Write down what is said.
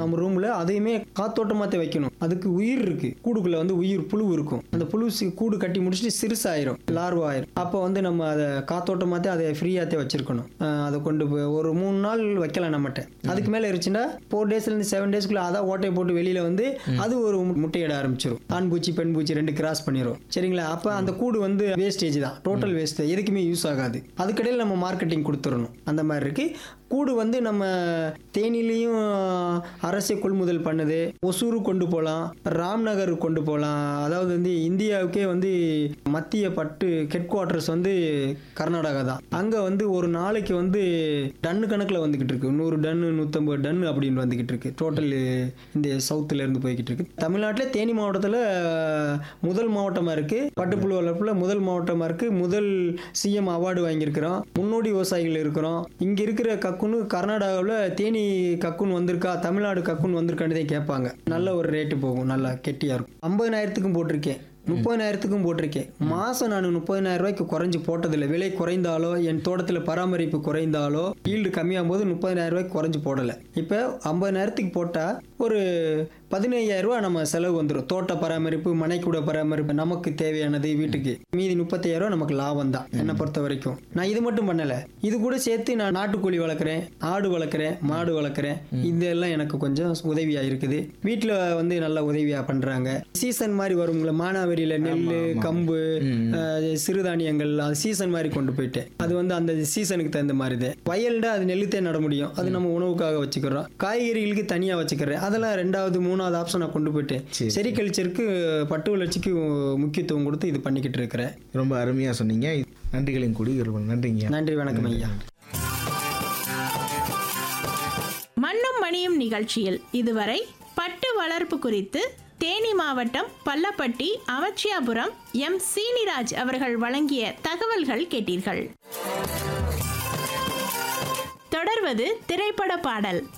நம்ம ரூம்ல அதையுமே காத்தோட்டமாத்தே வைக்கணும் அதுக்கு உயிர் இருக்கு கூடுக்குள்ள வந்து உயிர் புழு இருக்கும் அந்த புழு சி- கூடு கட்டி முடிச்சுட்டு சிறுசாயிரும் லார்வா ஆயிரும் அப்போ வந்து நம்ம அதை காத்தோட்டமாத்தே அதை ஃப்ரீயாத்தே வச்சிருக்கணும் அஹ் அதை கொண்டு போய் ஒரு மூணு நாள் வைக்கலாம் நம்மகிட்ட அதுக்கு மேலே இருந்துச்சுன்னா ஃபோர் டேஸ்லேருந்து செவன் டேஸ்க்குள்ள அதான் ஓட்டையை போட்டு வெளியில வந்து அது ஒரு மு- முட்டையிட ஆரம்பிச்சிடும் ஆண் பூச்சி பெண் பூச்சி ரெண்டு கிராஸ் பண்ணிடும் சரிங்களா அப்போ அந்த கூடு வந்து வேஸ்டேஜ் தான் டோட்டல் வேஸ்ட் எதுக்குமே யூஸ் ஆகாது அதுக்கடையில் நம்ம மார்க்கெட்டிங் கொடுத்துடணும் அந்த மாதிரி இருக்கு கூடு வந்து நம்ம தேனிலையும் அரசே கொள்முதல் பண்ணுது ஒசூரு கொண்டு போகலாம் ராம்நகர் கொண்டு போகலாம் அதாவது வந்து இந்தியாவுக்கே வந்து மத்திய பட்டு ஹெட் குவார்ட்டர்ஸ் வந்து கர்நாடகா தான் அங்கே வந்து ஒரு நாளைக்கு வந்து டன்னு கணக்கில் வந்துக்கிட்டு இருக்கு நூறு டன்னு நூற்றம்பது டன் அப்படின்னு வந்துக்கிட்டு இருக்கு டோட்டல் இந்த சவுத்துல இருந்து போய்கிட்டு இருக்கு தமிழ்நாட்டில் தேனி மாவட்டத்தில் முதல் மாவட்டமாக இருக்கு பட்டுப்புழு வளர்ப்பில் முதல் மாவட்டமாக இருக்கு முதல் சிஎம் அவார்டு வாங்கியிருக்கிறோம் முன்னோடி விவசாயிகள் இருக்கிறோம் இங்கே இருக்கிற கக்குன்னு கர்நாடகாவில் தேனி கக்குன் வந்திருக்கா தமிழ்நாடு கக்குன் வந்திருக்கான்னு தான் கேட்பாங்க நல்ல ஒரு ரேட்டு போகும் நல்லா கெட்டியாக இருக்கும் ஐம்பதனாயிரத்துக்கும் போட்டிருக்கேன் முப்பதினாயிரத்துக்கும் போட்டிருக்கேன் மாதம் நான் முப்பதினாயிரம் ரூபாய்க்கு குறைஞ்சு போட்டதில்லை விலை குறைந்தாலோ என் தோட்டத்தில் பராமரிப்பு குறைந்தாலோ ஈல்டு கம்மியாகும் போது முப்பதினாயிரம் ரூபாய்க்கு குறைஞ்சு போடலை இப்போ ஐம்பதினாயிரத்துக்கு போட்டால் ஒரு பதினையாயிரம் ரூபாய் நம்ம செலவு வந்துடும் தோட்ட பராமரிப்பு மனைக்கூட பராமரிப்பு நமக்கு தேவையானது வீட்டுக்கு மீதி முப்பத்தாயிரம் ரூபாய் நமக்கு லாபம் தான் என்னை பொறுத்த வரைக்கும் நான் இது மட்டும் பண்ணலை இது கூட சேர்த்து நான் நாட்டுக்கோழி வளர்க்குறேன் ஆடு வளர்க்குறேன் மாடு வளர்க்குறேன் இதெல்லாம் எனக்கு கொஞ்சம் உதவியாக இருக்குது வீட்டில் வந்து நல்லா உதவியாக பண்ணுறாங்க சீசன் மாதிரி வருங்கள மானாவரியில் நெல் கம்பு அஹ், சிறுதானியங்கள் அது சீசன் மாதிரி கொண்டு போயிட்டேன் அது வந்து அந்த சீசனுக்கு தகுந்த மாதிரி தான் வயல்டா அது நெல்லுத்தே நட முடியும் அது நம்ம உணவுக்காக வச்சுக்கிறோம் காய்கறிகளுக்கு தனியாக வச்சுக்கிறேன் அதெல்லாம் ரெண்டாவது மூணாவது ஆப்ஷனாக கொண்டு போயிட்டேன் சரி. செரிகல்ச்சருக்கு பட்டு வளர்ச்சிக்கு முக்கியத்துவம் கொடுத்து இது பண்ணிக்கிட்டு இருக்கிறேன் ரொம்ப அருமையாக சொன்னீங்க நன்றிகளின் கூடி ஒரு நன்றிங்க நன்றி வணக்கம் ஐயா மண்ணும் மணியும் நிகழ்ச்சியில் இதுவரை பட்டு வளர்ப்பு குறித்து தேனி மாவட்டம் பல்லப்பட்டி அவச்சியாபுரம் எம் சீனிராஜ் அவர்கள் வழங்கிய தகவல்கள் கேட்டீர்கள் தொடர்வது திரைப்பட பாடல்